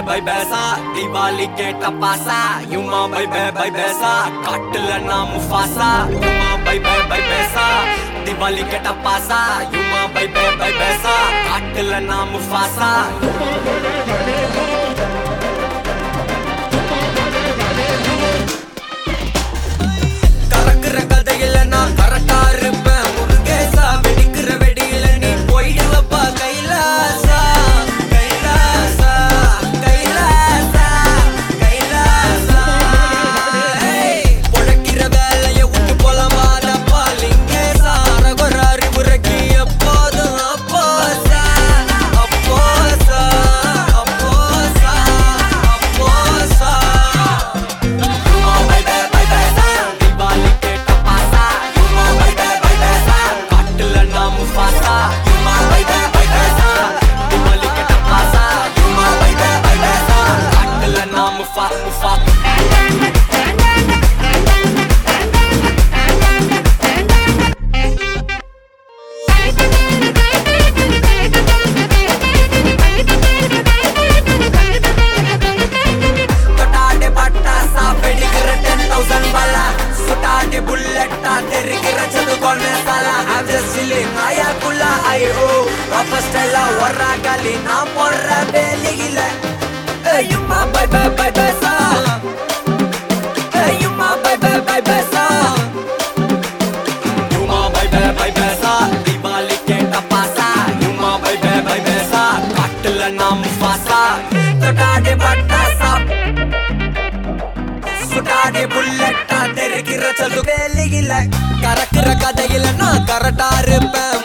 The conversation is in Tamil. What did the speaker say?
பை பேசா தீபாவளி கேட்ட பாசா யுமா பை பை பை பேசா காட்டுல நான் முஃபாசா யுமா பை பை பை பேசா தீபாவளி கேட்ட பாசா யுமா பை பை பை பேசா காட்டுல நான் முஃபாசா கறக்குற கதையில நான் கரெக்டா இருப்பேன் முருகேசா வெடிக்கிற வெடியில நீ போயிடுவப்பா கைலாசா கைலாசா கைலாசா கைலாசா ஏய், பொழக்கிற வேலைய விட்டு போலமாதப்பா லிங்கேசா அரகுற அறிவுரைக்கு எப்போதும் அப்போசா அப்போசா அப்போசா அப்போசா யுமா பை பை பை பேசா தீபாவளி கேட்ட பாசா யுமா பை பை பை பேசா காட்டுல நான் முஃபாசா யுமா பை பை பை பேசா தீபாவளி கேட்ட பாசா யுமா பை பை பை பேசா காட்டுல நான் முஃபா முஃபா தொட்டாடி பட்டாசா வெடிக்கிற டென் தௌசண்ட் பலா சுட்டாடி புல்லட்டா தெரிக்கிற சது கொண்டு சலா I'm just chilling ஆயாக்குள்ள ஐயோ வாபஸ் எல்லாம் ஒர்றா காலி நான் போடுற வேலியில ஐயுமா பை பை பை பேசா ஐயுமா பை பை பை பேசா யுமா பை பை பை பேசா தீபாவளி கேட்ட பாசா யுமா பை பை பை பேசா காட்டுல நான் முஃபாசா தொட்டாடி பட்டாசா சுட்டாடி புல்லட்டா தெரிக்கிற சொல்லு வேலையில கறக்குற கதையில நான் கரெக்டா இருப்பேன்